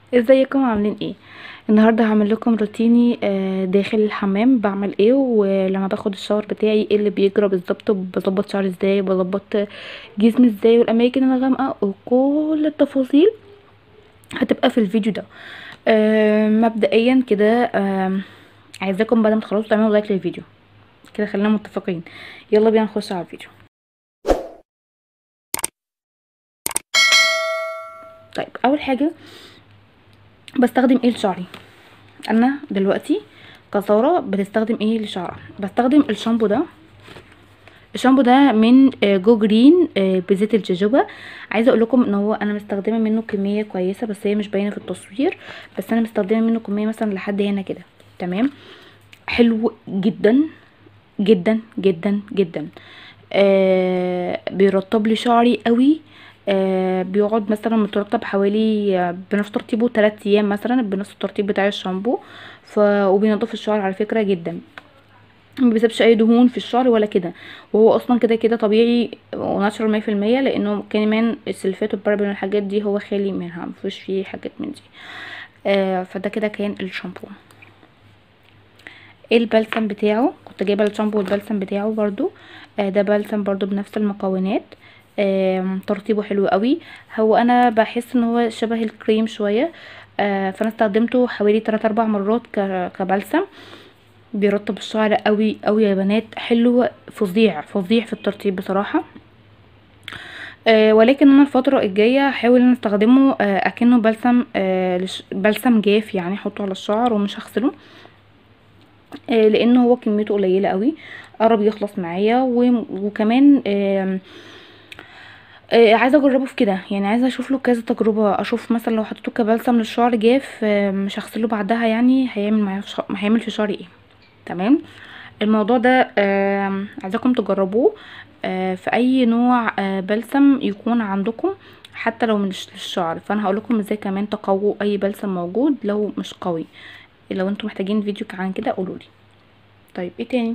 ازيكم عاملين ايه النهارده هعمل لكم روتيني آه، داخل الحمام بعمل ايه ولما باخد الشاور بتاعي ايه اللي بيجرى بالظبط وبظبط شعري ازاي وبظبط جسمي ازاي والاماكن الغامقه وكل التفاصيل هتبقى في الفيديو ده آه، مبدئيا كده آه، عايزاكم بعد ما تخلصوا تعملوا لايك للفيديو كده خلينا متفقين يلا بينا نخش على الفيديو طيب اول حاجه بستخدم ايه لشعري انا دلوقتي كسارة بتستخدم ايه لشعرها بستخدم الشامبو ده الشامبو ده من آه، جو جرين آه، بزيت الجوجوبا عايزه اقول لكم ان هو انا مستخدمه منه كميه كويسه بس هي مش باينه في التصوير بس انا مستخدمه منه كميه مثلا لحد هنا كده تمام حلو جدا جدا جدا جدا آه بيرطب لي شعري قوي آه بيقعد مثلا مترطب حوالي آه، بنفس ترطيبه 3 ايام مثلا بنفس الترطيب بتاع الشامبو ف وبينضف الشعر على فكره جدا ما بيسيبش اي دهون في الشعر ولا كده وهو اصلا كده كده طبيعي وناتشرال مية في المية لانه كمان السلفات والبارابين والحاجات دي هو خالي منها مفيش فيه حاجات من دي آه فده كده كان الشامبو البلسم بتاعه كنت جايبه الشامبو والبلسم بتاعه برضو آه ده بلسم برضو بنفس المكونات آه ترطيبه حلو قوي هو انا بحس ان هو شبه الكريم شويه آه فانا استخدمته حوالي 3 4 مرات ك- كبلسم بيرطب الشعر قوي قوي يا بنات حلو فظيع فظيع في الترطيب بصراحه آه ولكن انا الفتره الجايه هحاول ان استخدمه آه اكنه بلسم آه لش- بلسم جاف يعني احطه على الشعر ومش هغسله آه لان هو كميته قليله قوي قرب يخلص معايا و- وكمان آه آه عايزه اجربه في كده يعني عايزه اشوف له كذا تجربه اشوف مثلا لو حطيته كبلسم للشعر جاف آه مش هغسله بعدها يعني هيعمل معايا في شع- هيعمل في شعري ايه تمام الموضوع ده آه عايزاكم تجربوه آه في اي نوع آه بلسم يكون عندكم حتى لو مش للشعر فانا هقول لكم ازاي كمان تقووا اي بلسم موجود لو مش قوي لو انتم محتاجين فيديو عن كده قولوا لي طيب ايه تاني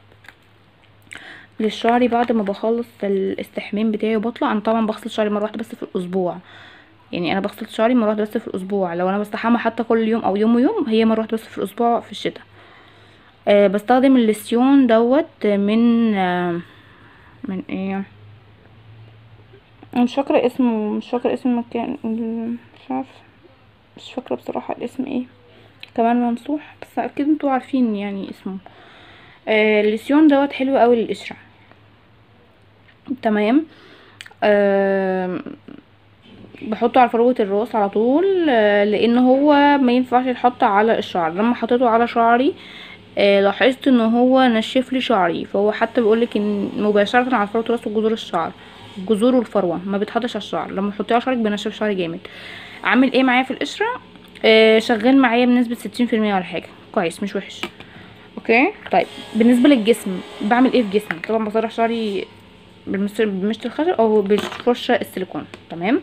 للشعر بعد ما بخلص الاستحمام بتاعي وبطلع انا طبعا بغسل شعري مره واحده بس في الاسبوع يعني انا بغسل شعري مره واحده بس في الاسبوع لو انا بستحمى حتى كل يوم او يوم ويوم هي مره واحده بس في الاسبوع في الشتاء أه بستخدم الليسيون دوت من أه من ايه أنا مش فاكره اسمه مش فاكره اسم المكان ال- مش عارفه مش فاكره بصراحه الاسم ايه كمان ممسوح بس اكيد انتوا عارفين يعني اسمه آه الليسيون دوت حلو قوي للقشره تمام آه بحطه على فروة الراس على طول آه لان هو ما ينفعش يتحط على الشعر لما حطيته على شعري آه لاحظت ان هو نشف لي شعري فهو حتى بيقولك ان مباشرة على فروة الراس وجذور الشعر الجذور والفروة ما بيتحطش على الشعر لما تحطيه على شعرك بينشف شعري جامد عامل ايه معايا في القشرة آه شغال معايا بنسبة ستين في المية ولا حاجة كويس مش وحش اوكي طيب بالنسبة للجسم بعمل ايه في جسمي طبعا بسرح شعري بالمس- بمشط الخشب او بالفرشة السيليكون تمام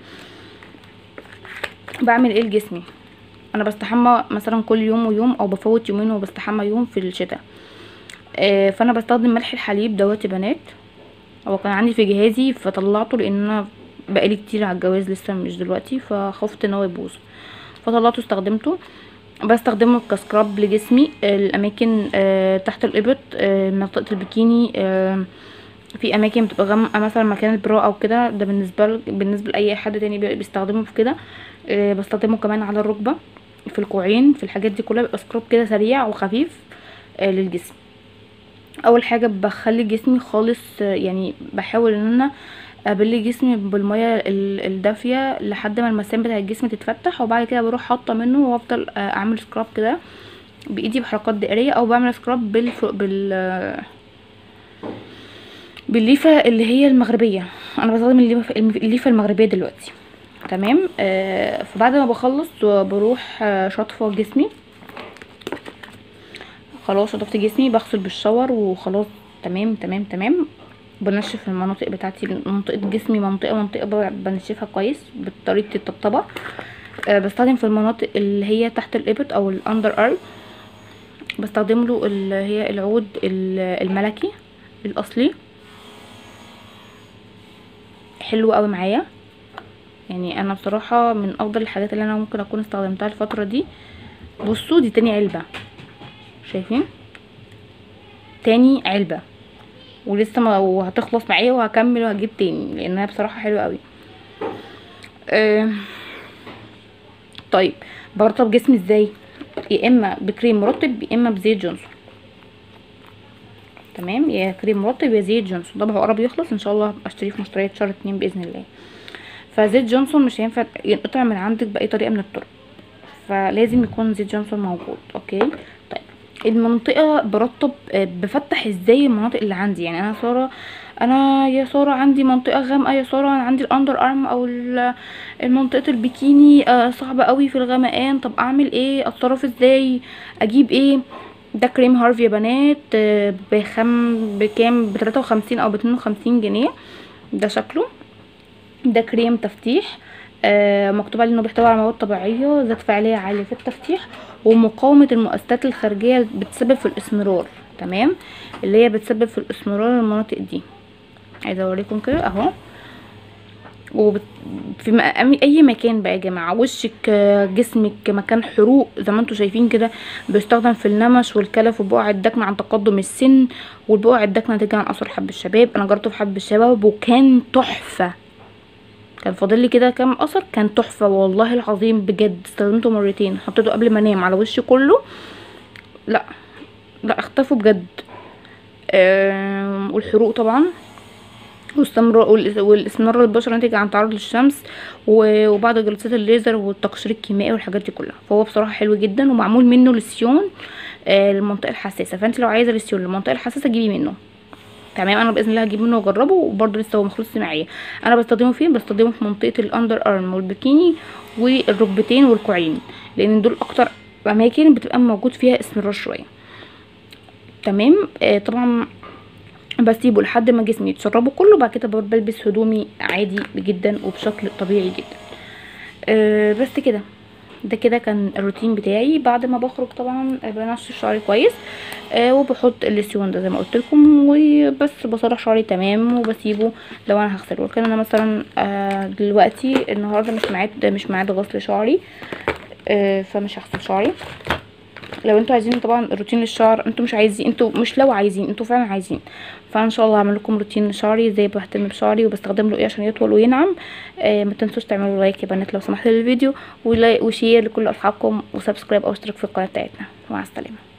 بعمل ايه لجسمي انا بستحمى مثلا كل يوم ويوم او بفوت يومين وبستحمى يوم في الشتاء آه فانا بستخدم ملح الحليب دوت يا بنات هو كان عندي في جهازي فطلعته لان انا بقالي كتير على الجواز لسه مش دلوقتي فخفت ان هو يبوظ فطلعته استخدمته بستخدمه كسكراب لجسمي آه، الاماكن آه تحت الابط آه منطقه البikini آه في اماكن بتبقى غامقه مثلا مكان البرا او كده ده بالنسبه ل... بالنسبه لاي حد تاني بي- بيستخدمه في كده آه، بستخدمه كمان على الركبه في الكوعين في الحاجات دي كلها بيبقى سكراب كده سريع وخفيف آه، للجسم اول حاجه بخلي جسمي خالص آه، يعني بحاول ان انا ابل جسمي بالميه ال- الدافيه لحد ما المسام بتاع الجسم تتفتح وبعد كده بروح حاطه منه وافضل آه، اعمل سكراب كده بايدي بحركات دائريه او بعمل سكراب بالف... بال آه، بالليفه اللي هي المغربيه انا بستخدم الليفه الليفه المغربيه دلوقتي تمام آه فبعد ما بخلص بروح آه شاطفه جسمي خلاص شطفت جسمي بغسل بالشاور وخلاص تمام تمام تمام بنشف المناطق بتاعتي منطقه جسمي منطقه منطقه ب- بنشفها كويس بطريقه الطبطبه آه بستخدم في المناطق اللي هي تحت الابط او الاندر ارم بستخدم له اللي هي العود ال- الملكي الاصلي حلو قوي معايا يعني انا بصراحه من افضل الحاجات اللي انا ممكن اكون استخدمتها الفتره دي بصوا دي تاني علبه شايفين تاني علبه ولسه ما وهتخلص معايا وهكمل وهجيب تاني لانها بصراحه حلوه قوي أه طيب برطب جسمي ازاي يا اما بكريم مرطب يا اما بزيت جونسون تمام يا كريم مرطب يا زيت جونسون طبعا هو قرب يخلص ان شاء الله هبقى اشتريه في مشتريات شهر اتنين باذن الله فزيت جونسون مش هينفع ينقطع من عندك باي طريقه من الطرق فلازم يكون زيت جونسون موجود اوكي طيب المنطقه برطب آه، بفتح ازاي المناطق اللي عندي يعني انا ساره انا يا ساره عندي منطقه غامقه يا ساره انا عندي الاندر ارم او ال- المنطقه البيكيني آه، صعبه قوي في الغمقان طب اعمل ايه اتصرف ازاي اجيب ايه ده كريم هارفي يا بنات آه، بخم بكام بتلاتة وخمسين او باتنين وخمسين جنيه ده شكله ده كريم تفتيح آه مكتوب عليه انه بيحتوي على مواد طبيعيه ذات فعاليه عاليه في التفتيح ومقاومه المؤسسات الخارجيه بتسبب في الاسمرار تمام اللي هي بتسبب في الاسمرار المناطق دي عايزه اوريكم كده اهو وبت... في م- أي- اي مكان بقى يا جماعه وشك آه، جسمك مكان حروق زي ما انتم شايفين كده بيستخدم في النمش والكلف وبقع الدكنه عن تقدم السن والبقع الدكنه نتيجه عن اثر حب الشباب انا جربته في حب الشباب وكان تحفه كان فاضل لي كده كام اثر كان تحفه والله العظيم بجد استخدمته مرتين حطيته قبل ما انام على وشي كله لا لا اختفوا بجد آم، والحروق طبعا واستمرار والإس- والاسمرار البشرة ناتج عن تعرض للشمس و- وبعض جلسات الليزر والتقشير الكيميائي والحاجات دي كلها فهو بصراحة حلو جدا ومعمول منه لسيون آه، للمنطقة الحساسة فانت لو عايزة لسيون للمنطقة الحساسة جيبي منه تمام انا باذن الله هجيب منه واجربه وبرده لسه هو مخلصش معايا انا بستخدمه فين بستخدمه في منطقه الاندر ارم والبikini والركبتين والكوعين لان دول اكتر اماكن بتبقى موجود فيها اسمرار شويه تمام آه طبعا بسيبه لحد ما جسمي يتشربه كله بعد كده بلبس هدومي عادي جدا وبشكل طبيعي جدا آه بس كده ده كده كان الروتين بتاعي بعد ما بخرج طبعا بنشف شعري كويس آه وبحط الليسيون ده زي ما قلت لكم وبس بصرح شعري تمام وبسيبه لو انا هغسله لكن انا مثلا آه دلوقتي النهارده مش ميعاد مش ميعاد غسل شعري آه فمش هغسل شعري لو انتوا عايزين طبعا روتين للشعر انتوا مش عايزين انتوا مش لو عايزين انتوا فعلا عايزين فان شاء الله هعمل لكم روتين لشعري ازاي بهتم بشعري وبستخدم له ايه عشان يطول وينعم آه ما تنسوش تعملوا لايك يا بنات لو سمحتوا للفيديو ولا- وشير لكل اصحابكم وسبسكرايب او اشتراك في القناه بتاعتنا مع السلامه